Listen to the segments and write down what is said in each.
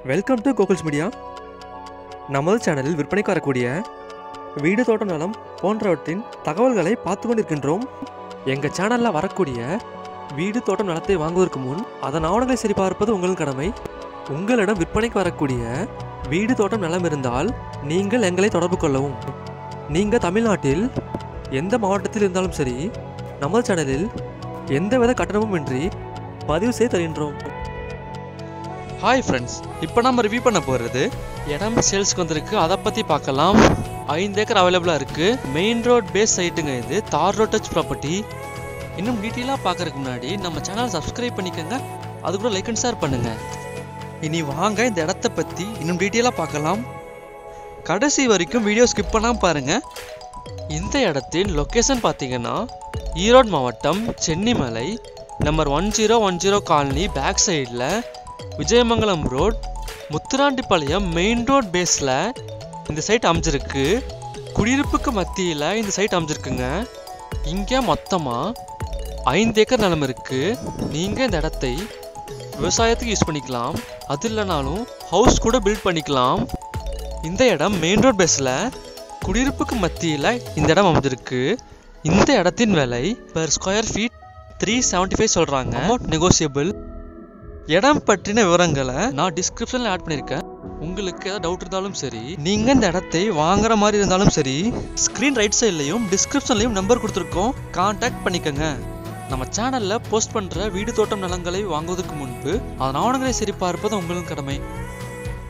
welcome to கோகுல்ஸ் media நமது சேனலில் விற்பனைக்கு வரக்கூடிய வீடு தோட்டம் நலம் போன்றவற்றின் தகவல்களை பார்த்து கொண்டிருக்கின்றோம் எங்கள் சேனலில் வரக்கூடிய வீடு தோட்டம் நலத்தை வாங்குவதற்கு முன் அதன் ஆவணங்களை சரிபார்ப்பது உங்கள் கடமை உங்களிடம் விற்பனைக்கு வரக்கூடிய வீடு தோட்டம் நலம் இருந்தால் நீங்கள் எங்களை தொடர்பு கொள்ளவும் நீங்கள் தமிழ்நாட்டில் எந்த மாவட்டத்தில் இருந்தாலும் சரி நமது சேனலில் எந்தவித கட்டணமும் இன்றி பதிவு செய்து தருகின்றோம் ஹாய் ஃப்ரெண்ட்ஸ் இப்போ நம்ம ரிவ்யூ பண்ண போகிறது இடம் சேல்ஸ்க்கு வந்திருக்கு அதை பற்றி பார்க்கலாம் ஐந்து ஏக்கர் அவைலபிளாக இருக்குது மெயின் ரோட் பேஸ் சைட்டுங்க இது தார் ரோட் டச் ப்ராப்பர்ட்டி இன்னும் டீட்டெயிலாக பார்க்கறதுக்கு முன்னாடி நம்ம சேனல் சப்ஸ்கிரைப் பண்ணிக்கோங்க அது கூட லைக் அண்ட் ஷேர் பண்ணுங்கள் இனி வாங்க இந்த இடத்த பற்றி இன்னும் டீட்டெயிலாக பார்க்கலாம் கடைசி வரைக்கும் வீடியோ ஸ்கிப் பண்ணாமல் பாருங்கள் இந்த இடத்தின் லொக்கேஷன் பார்த்தீங்கன்னா ஈரோடு மாவட்டம் Chennimalai number one zero one zero colony back சைடில் Vijayamangalam road Muthurandipalayam main road பேஸில் இந்த சைட் அமைஞ்சிருக்கு குடியிருப்புக்கு மத்தியில் இந்த சைட் அமைஞ்சிருக்குங்க இங்கே மொத்தமாக ஐந்து ஏக்கர் நிலம் இருக்குது நீங்கள் இந்த இடத்தை விவசாயத்துக்கு யூஸ் பண்ணிக்கலாம் அது இல்லைனாலும் ஹவுஸ் கூட பில்ட் பண்ணிக்கலாம் இந்த இடம் மெயின் ரோட் பேஸில் குடியிருப்புக்கு மத்தியில் இந்த இடம் அமைஞ்சிருக்கு இந்த இடத்தின் விலை per square feet three seventy five சொல்கிறாங்க அமௌண்ட் நெகோசியபிள் இடம் பற்றின விவரங்களை நான் டிஸ்கிரிப்ஷனில் ஆட் பண்ணியிருக்கேன் உங்களுக்கு ஏதாவது டவுட் இருந்தாலும் சரி நீங்கள் இந்த இடத்தை வாங்குற மாதிரி இருந்தாலும் சரி ஸ்க்ரீன் ரைட் சைட்லையும் டிஸ்கிரிப்ஷன்லையும் நம்பர் கொடுத்துருக்கோம் காண்டாக்ட் பண்ணிக்கோங்க நம்ம சேனலில் போஸ்ட் பண்ணுற வீடு தோட்டம் நலங்களை வாங்குவதற்கு முன்பு அதன் ஆவணங்களை சரி பார்ப்பது உங்களின் கடமை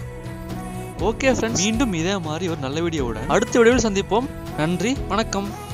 ஓகே ஃப்ரெண்ட்ஸ் மீண்டும் இதே மாதிரி ஒரு நல்ல வீடியோவுடன் அடுத்த வீடியோவில் சந்திப்போம் நன்றி வணக்கம்